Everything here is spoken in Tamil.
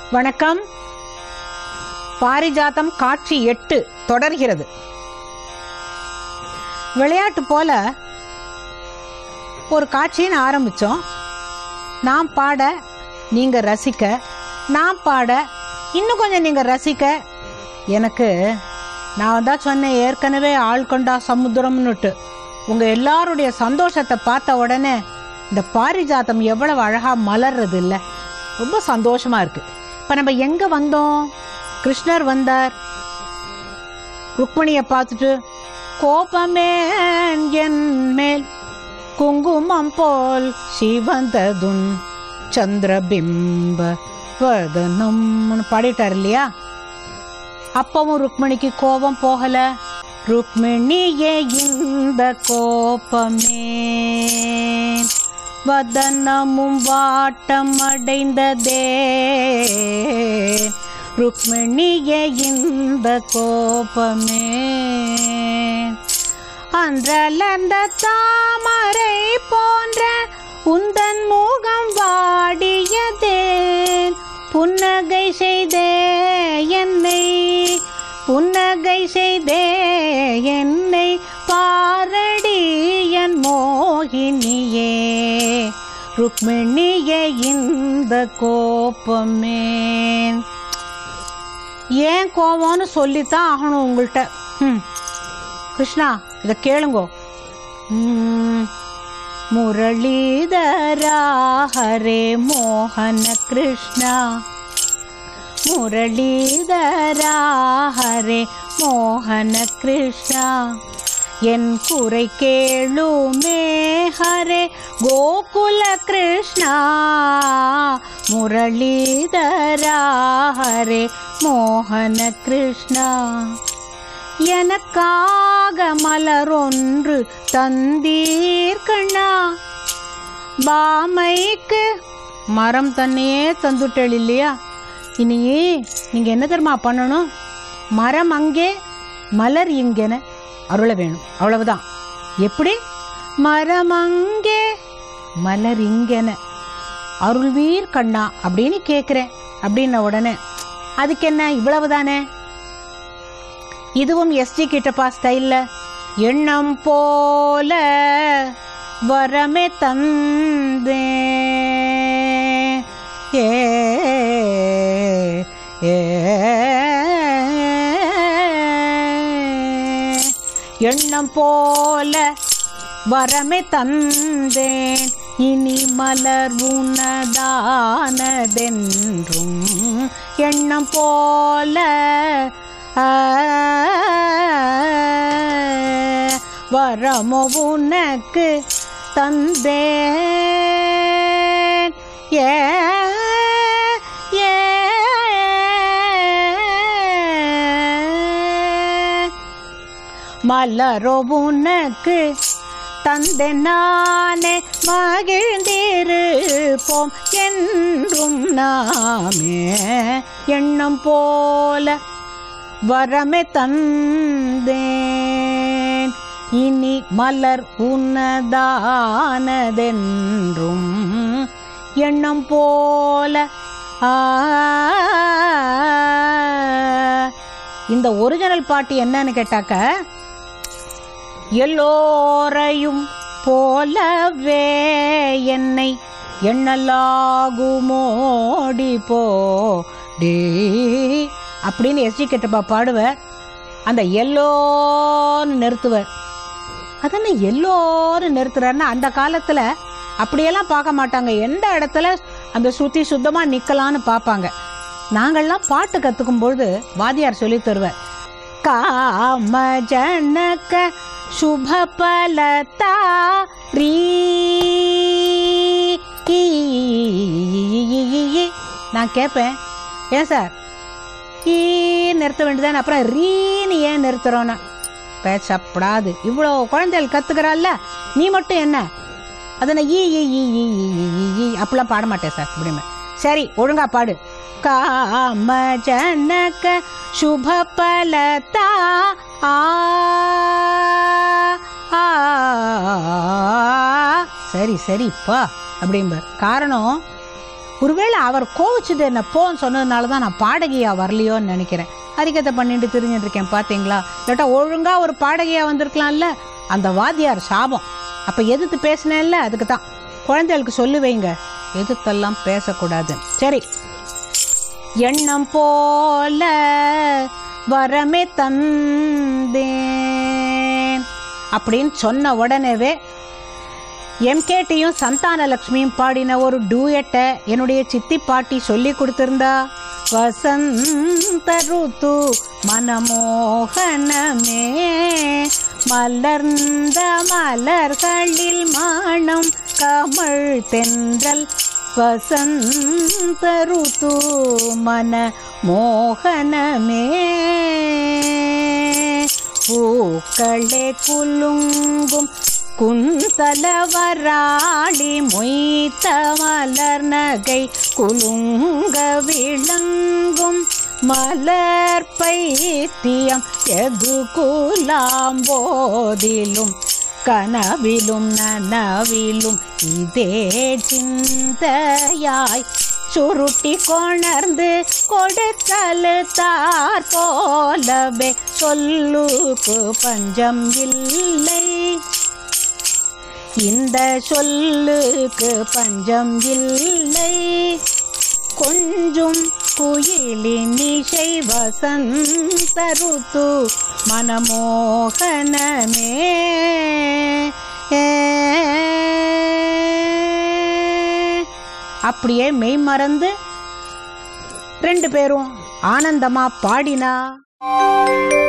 வணக்கம் பாரிஜாதம் காட்சி எட்டு தொடர்கிறது விளையாட்டு போல ஒரு காட்சின்னு ஆரம்பிச்சோம் நான் பாட நீங்க ரசிக்க நான் பாட இன்னும் கொஞ்சம் நீங்க ரசிக்க எனக்கு நான் தான் சொன்னேன் ஏற்கனவே ஆள் கொண்டா சமுத்திரம்னுட்டு உங்க எல்லாருடைய சந்தோஷத்தை பார்த்த உடனே இந்த பாரிஜாதம் எவ்வளவு அழகா மலர்றது இல்லை ரொம்ப சந்தோஷமா இருக்கு இப்ப நம்ம எங்க வந்தோம் கிருஷ்ணர் வந்தார் ருக்மணியை பார்த்துட்டு கோபமே என் மேல் குங்குமம் போல் சிவந்ததுன் சந்திரபிம்ப வதனம்னு பாடிட்டார் இல்லையா அப்பவும் ருக்மணிக்கு கோபம் போகல ருக்மிணியே இந்த கோபமே வதனமும் வாட்டம் அடைந்ததே ருக்மிணியே இந்த கோபமே அன்றலர்ந்த தாமரை போன்ற உந்தன் முகம் வாடியதேன் புன்னகை செய்தே என்னை புன்னகை செய்தே என்னை பாரடி என் மோகினியே ருக்மிணியே இந்த கோபமே ஏன் கோபம்னு சொல்லித்தான் ஆகணும் உங்கள்கிட்ட ம் கிருஷ்ணா இதை கேளுங்கோ ம், முரளிதரா ஹரே மோகன கிருஷ்ணா முரளிதரா ஹரே மோகன கிருஷ்ணா என் குறை கேளுமே ஹரே கோகுல கிருஷ்ணா முரளிதரா ஹரே மோகன கிருஷ்ணா எனக்காக மலரொன்று தந்தீர்கண்ணா பாமைக்கு மரம் தன்னையே தந்துட்டேள் இல்லையா இனி நீங்க என்ன தெரியுமா பண்ணணும் மரம் அங்கே மலர் இங்கென அருள வேணும் அவ்வளவுதான் எப்படி மரம் அங்கே மலர் இங்கென அருள்வீர் கண்ணா அப்படின்னு கேட்குறேன் அப்படின்ன உடனே அதுக்கு என்ன இவ்வளவுதானே இதுவும் எஸ்டி கிட்டப்பா ஸ்டைல்ல எண்ணம் போல வரமே தந்தே ஏ ஏ எண்ணம் போல வரமே தந்தேன் இனி மலர் உனதானதென்றும் எண்ணம் போல ஆ, வரமோ உனக்கு தந்தேன் ஏ ஏ மலரோ உனக்கு தந்தை நானே மகிழ்ந்திருப்போம் என்றும் நாமே எண்ணம் போல வரமே தந்தேன் இனி மலர் உன்னதானதென்றும் எண்ணம் போல ஆ இந்த ஒரிஜினல் பாட்டு என்னன்னு கேட்டாக்க எல்லோரையும் போலவே என்னை எண்ணலாகுமோடி போடி அப்படின்னு எஸ்ஜி கிட்டப்பா பாடுவார் அந்த எல்லோன்னு நிறுத்துவார் அதென்ன எல்லோரும் நிறுத்துறாருன்னா அந்த காலத்துல அப்படியெல்லாம் பார்க்க மாட்டாங்க எந்த இடத்துல அந்த ஸ்ருதி சுத்தமா நிக்கலாம்னு பார்ப்பாங்க நாங்கள்லாம் பாட்டு கத்துக்கும் பொழுது வாதியார் சொல்லி தருவார் காம ஜனக சுப பலதா ரீ நான் கேட்பேன் ஏன் சார் ஈ நிறுத்த வேண்டியதானே அப்புறம் ரீன்னு ஏன் நிறுத்துறோன்னு பேசப்படாது இவ்வளோ குழந்தைகள் கத்துக்கிறாள்ல நீ மட்டும் என்ன அதனை ஈ ஈ ஈ ஈ ஈ ஈ ஈ ஈ அப்படிலாம் பாட மாட்டேன் சார் அப்படிமே சரி ஒழுங்கா பாடு காம ஜனக சுப பலதா ஆ ஆ. சரி சரிப்பா அப்படிம்பார் காரணம் ஒருவேளை அவர் கோவிச்சது என்ன போன்னு சொன்னதுனால தான் நான் பாடகியா வரலையோன்னு நினைக்கிறேன் ஹரிகதை பண்ணிட்டு திரிஞ்சுட்டு இருக்கேன் பார்த்தீங்களா இல்லாட்டா ஒழுங்கா ஒரு பாடகியா வந்திருக்கலாம்ல அந்த வாத்தியார் சாபம் அப்போ எதிர்த்து பேசினேன்ல அதுக்கு தான் குழந்தைகளுக்கு சொல்லி வைங்க எதிர்த்தெல்லாம் பேசக்கூடாது சரி எண்ணம் போல வரமே தந்தேன் அப்படின்னு சொன்ன உடனேவே எம்கேடியும் சந்தானலக்ஷ்மியும் பாடின ஒரு டூயட்டை என்னுடைய சித்தி பாட்டி சொல்லி கொடுத்திருந்தா வசந்த ருத்து மனமோகனமே மலர்ந்த மலர்களில் மானம் கமழ் தென்றல் வசந்த ருத்து மன மோகனமே பூக்களே குலுங்கும் குந்தலவராளி மொய்த்த மலர் நகை குலுங்க விளங்கும் மலர் பைத்தியம் எது குலாம்போதிலும் கனவிலும் நனவிலும் இதே சிந்தையாய் சுருட்டி கொணர்ந்து கொடுத்தல் தார் போலவே சொல்லுக்கு பஞ்சம் இல்லை இந்த சொல்லுக்கு பஞ்சம் இல்லை கொஞ்சம் குயிலின் இசை வசந்த ருத்து மனமோகனமே அப்படியே மெய் மறந்து ரெண்டு பேரும் ஆனந்தமா பாடினா